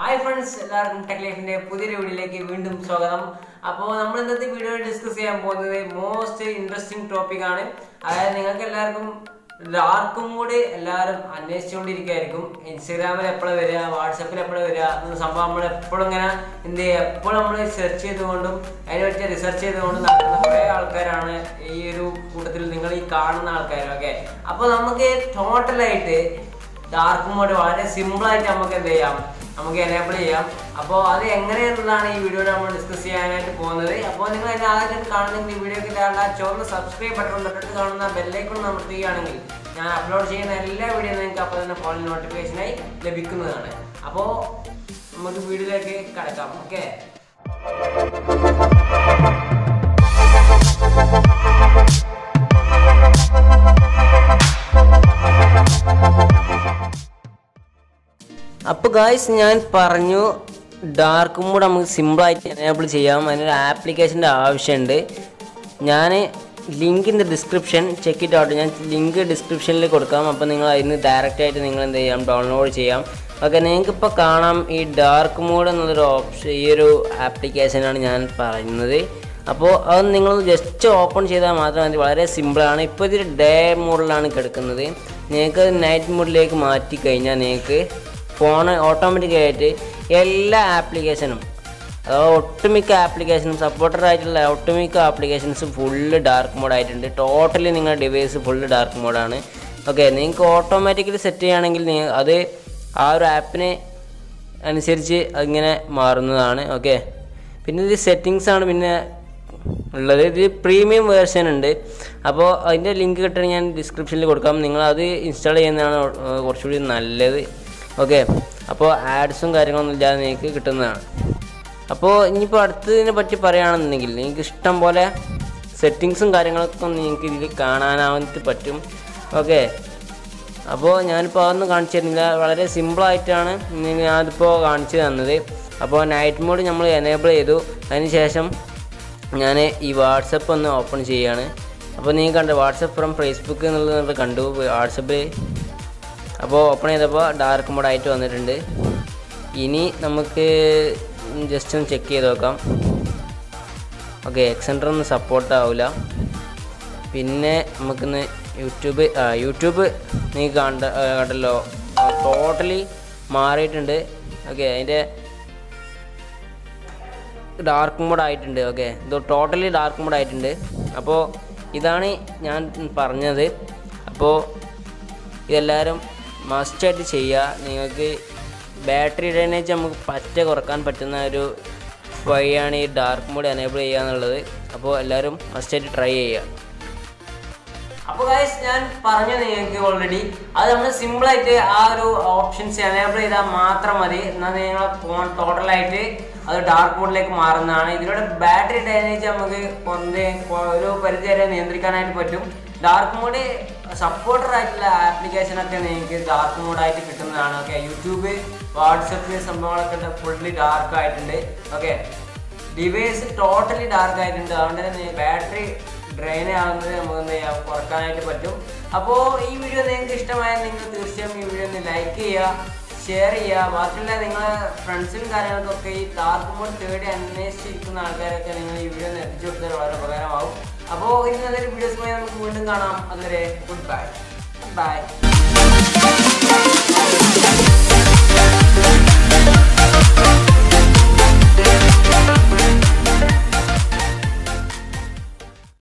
hi friends എല്ലാവർക്കും tech ലൈഫിന്റെ പുതിയൊരു വീഡിയോയിലേക്ക് വീണ്ടും സ്വാഗതം അപ്പോൾ നമ്മൾ ഇന്നത്തെ വീഡിയോ ഡിസ്കസ് ചെയ്യാൻ പോകുന്നത് മോസ്റ്റ് ഇൻട്രസ്റ്റിംഗ് ടോപ്പിക് ആണ് അതായത് നിങ്ങൾക്ക് എല്ലാവർക്കും ഡാർക്കും കൂടി എല്ലാവരും അന്വേഷിച്ചുകൊണ്ടിരിക്കുകയായിരിക്കും ഇൻസ്റ്റാഗ്രാമിൽ എപ്പോഴും വരിക വാട്സപ്പിൽ എപ്പോഴും വരിക എന്ന സംഭവം നമ്മൾ എപ്പോഴും ഇങ്ങനെ എന്ത് ചെയ്യുക എപ്പോഴും നമ്മൾ സെർച്ച് ചെയ്തുകൊണ്ടും അതിനെ പറ്റി റിസർച്ച് ചെയ്തുകൊണ്ടും നടക്കുന്ന കുറേ ആൾക്കാരാണ് ഈ ഒരു കൂട്ടത്തിൽ നിങ്ങൾ ഈ കാണുന്ന ആൾക്കാർ ഓക്കെ അപ്പോൾ നമുക്ക് ടോട്ടലായിട്ട് ഡാർക്ക് മോഡ് വളരെ സിമ്പിൾ ആയിട്ട് നമുക്ക് എന്ത് ചെയ്യാം നമുക്ക് എനേബിൾ ചെയ്യാം അപ്പോൾ അത് എങ്ങനെയെന്നുള്ളതാണ് ഈ വീഡിയോയിൽ നമ്മൾ ഡിസ്കസ് ചെയ്യാനായിട്ട് പോകുന്നത് അപ്പോൾ നിങ്ങൾ അതിന് ആദ്യം കാണുന്നെങ്കിൽ ഈ വീഡിയോക്ക് താഴെ ചുവന്ന സബ്സ്ക്രൈബ് ബട്ടൺ തൊട്ടിട്ട് കാണുന്ന ബെല്ലൈക്കൺ അമർത്തുകയാണെങ്കിൽ ഞാൻ അപ്ലോഡ് ചെയ്യുന്ന എല്ലാ വീഡിയോ നിങ്ങൾക്ക് അപ്പോൾ തന്നെ ഫോണിൽ നോട്ടിഫിക്കേഷനായി ലഭിക്കുന്നതാണ് അപ്പോൾ നമുക്ക് വീഡിയോയിലേക്ക് കടക്കാം ഓക്കെ അപ്പോൾ ഗായ്സ് ഞാൻ പറഞ്ഞു ഡാർക്ക് മോഡ് നമുക്ക് സിമ്പിളായിട്ട് എനേബിൾ ചെയ്യാം അതിനൊരു ആപ്ലിക്കേഷൻ്റെ ആവശ്യമുണ്ട് ഞാൻ link in the description check it out ഞാൻ ലിങ്ക് ഡിസ്ക്രിപ്ഷനിൽ കൊടുക്കാം അപ്പോൾ നിങ്ങൾ അതിന് ഡയറക്റ്റ് ആയിട്ട് നിങ്ങൾ എന്ത് ചെയ്യാം ഡൗൺലോഡ് ചെയ്യാം ഓക്കെ നിങ്ങൾക്ക് ഇപ്പോൾ കാണാം ഈ ഡാർക്ക് മോഡ് എന്നുള്ളൊരു ഓപ്ഷൻ ഈ ഒരു ആപ്ലിക്കേഷനാണ് ഞാൻ പറയുന്നത് അപ്പോൾ അത് നിങ്ങൾ ജസ്റ്റ് ഓപ്പൺ ചെയ്താൽ മാത്രം മതി വളരെ സിമ്പിളാണ് ഇപ്പോൾ ഇതൊരു ഡേ മോഡിലാണ് കിടക്കുന്നത് നിങ്ങൾക്ക് നൈറ്റ് മോഡിലേക്ക് മാറ്റി കഴിഞ്ഞാൽ നിങ്ങൾക്ക് ഫോൺ ഓട്ടോമാറ്റിക്കായിട്ട് എല്ലാ ആപ്ലിക്കേഷനും അഥവാ ഒട്ടുമിക്ക ആപ്ലിക്കേഷനും സപ്പോർട്ടഡ് ആയിട്ടുള്ള ഒട്ടുമിക്ക ആപ്ലിക്കേഷൻസും ഫുള്ള് ഡാർക്ക് മോഡ് ആയിട്ടുണ്ട് ടോട്ടലി നിങ്ങളുടെ ഡിവൈസ് ഫുള്ള് ഡാർക്ക് മോഡാണ് ഓക്കെ നിങ്ങൾക്ക് ഓട്ടോമാറ്റിക്കലി സെറ്റ് ചെയ്യുകയാണെങ്കിൽ നിങ്ങൾ അത് ആ ഒരു ആപ്പിനെ അനുസരിച്ച് അതിങ്ങനെ മാറുന്നതാണ് ഓക്കെ പിന്നെ ഇത് സെറ്റിങ്സ് ആണ് പിന്നെ ഉള്ളത് ഇത് പ്രീമിയം വേർഷൻ ഉണ്ട് അപ്പോൾ അതിൻ്റെ ലിങ്ക് കിട്ടണ ഞാൻ ഡിസ്ക്രിപ്ഷനിൽ കൊടുക്കാം നിങ്ങൾ അത് ഇൻസ്റ്റാൾ ചെയ്യുന്നതാണ് ഏർ കുറച്ചുകൂടി നല്ലത് ഓക്കെ അപ്പോൾ ആഡ്സും കാര്യങ്ങളൊന്നും ഇല്ലാതെ നിങ്ങൾക്ക് കിട്ടുന്നതാണ് അപ്പോൾ ഇനിയിപ്പോൾ അടുത്തതിനെ പറ്റി പറയുകയാണെന്നുണ്ടെങ്കിൽ നിങ്ങൾക്ക് ഇഷ്ടം പോലെ സെറ്റിങ്സും കാര്യങ്ങളൊക്കെ നിങ്ങൾക്ക് ഇതിൽ കാണാനാവാനായിട്ട് പറ്റും ഓക്കെ അപ്പോൾ ഞാനിപ്പോൾ അതൊന്നും കാണിച്ചു തരുന്നില്ല വളരെ സിമ്പിളായിട്ടാണ് ഞാനിപ്പോൾ കാണിച്ചു തന്നത് അപ്പോൾ നൈറ്റ് മോഡ് നമ്മൾ എനേബിൾ ചെയ്തു അതിന് ശേഷം ഞാൻ ഈ വാട്സപ്പ് ഒന്ന് ഓപ്പൺ ചെയ്യുകയാണ് അപ്പോൾ നിങ്ങൾ കണ്ട വാട്സപ്പ് ഫ്രം ഫേസ്ബുക്ക് എന്നുള്ളത് നമ്മൾ കണ്ടു വാട്സപ്പ് അപ്പോൾ ഓപ്പൺ ചെയ്തപ്പോൾ ഡാർക്ക് മോഡായിട്ട് വന്നിട്ടുണ്ട് ഇനി നമുക്ക് ജസ്റ്റ് ഒന്ന് ചെക്ക് ചെയ്ത് നോക്കാം ഓക്കെ എക്സെൻഡർ ഒന്നും സപ്പോർട്ട് ആവില്ല പിന്നെ നമുക്കിന്ന് യൂട്യൂബ് ആ യൂട്യൂബ് നീ കണ്ട ആ, കണ്ടല്ലോ ടോട്ടലി മാറിയിട്ടുണ്ട് ഓക്കെ അതിൻ്റെ ഡാർക്ക് മോഡ് ആയിട്ടുണ്ട് ഓക്കെ ഇത് ടോട്ടലി ഡാർക്ക് മോഡ് ആയിട്ടുണ്ട് അപ്പോൾ ഇതാണ് ഞാൻ പറഞ്ഞത് അപ്പോൾ ഇതെല്ലാവരും മസ്റ്റായിട്ട് ചെയ്യുക നിങ്ങൾക്ക് ബാറ്ററി ഡ്രൈനേജ് നമുക്ക് പറ്റ കുറക്കാൻ പറ്റുന്ന ഒരു വഴിയാണ് ഈ ഡാർക്ക് മോഡ് എനേബിൾ ചെയ്യുക എന്നുള്ളത് അപ്പോൾ എല്ലാവരും മസ്റ്റായിട്ട് ട്രൈ ചെയ്യുക അപ്പോൾ ഗൈസ് ഞാൻ പറഞ്ഞു നിങ്ങൾക്ക് ഓൾറെഡി അത് നമ്മൾ സിമ്പിളായിട്ട് ആ ഒരു ഓപ്ഷൻസ് എനേബിൾ ചെയ്താൽ മാത്രം മതി എന്നാൽ നിങ്ങളെ ഫോൺ ടോട്ടലായിട്ട് അത് ഡാർക്ക് മോഡിലേക്ക് മാറുന്നതാണ് ഇതിലൂടെ ബാറ്ററി ഡാമേജ് നമുക്ക് കുറഞ്ഞ് ഒരു പരിധി വരെ നിയന്ത്രിക്കാനായിട്ട് പറ്റും ഡാർക്ക് മോഡ് സപ്പോർട്ടർ ആയിട്ടുള്ള ആപ്ലിക്കേഷനൊക്കെ നിങ്ങൾക്ക് ഡാർക്ക് മോഡായിട്ട് കിട്ടുന്നതാണ് ഓക്കെ യൂട്യൂബ് വാട്സപ്പ് സംഭവങ്ങളൊക്കെ ഫുള്ളി ഡാർക്ക് ആയിട്ടുണ്ട് ഓക്കെ ഡിവൈസ് ടോട്ടലി ഡാർക്ക് ആയിട്ടുണ്ട് അതുകൊണ്ട് തന്നെ ബാറ്ററി ഡ്രെയിൻ ആവുന്നത് നമുക്ക് എന്ത് ചെയ്യാം കുറക്കാനായിട്ട് പറ്റും അപ്പോൾ ഈ വീഡിയോ നിങ്ങൾക്ക് ഇഷ്ടമായാൽ നിങ്ങൾ തീർച്ചയായും ഈ വീഡിയോ ഒന്ന് ലൈക്ക് ചെയ്യുക ഷെയർ ചെയ്യുക മാത്രമല്ല നിങ്ങളെ ഫ്രണ്ട്സിനും കാര്യങ്ങൾക്കൊക്കെ ഈ ഡാർക്ക് മോഡ് തേടി അന്വേഷിച്ചിരിക്കുന്ന ആൾക്കാരൊക്കെ നിങ്ങൾ ഈ വീഡിയോ ഒന്ന് എത്തിച്ചു കൊടുത്താൽ വളരെ ഉപകാരമാവും അപ്പോൾ ഇനി നല്ലൊരു വീഡിയോസുമായി നമുക്ക് വീണ്ടും കാണാം അതുവരെ ഗുഡ് ബൈ ബൈ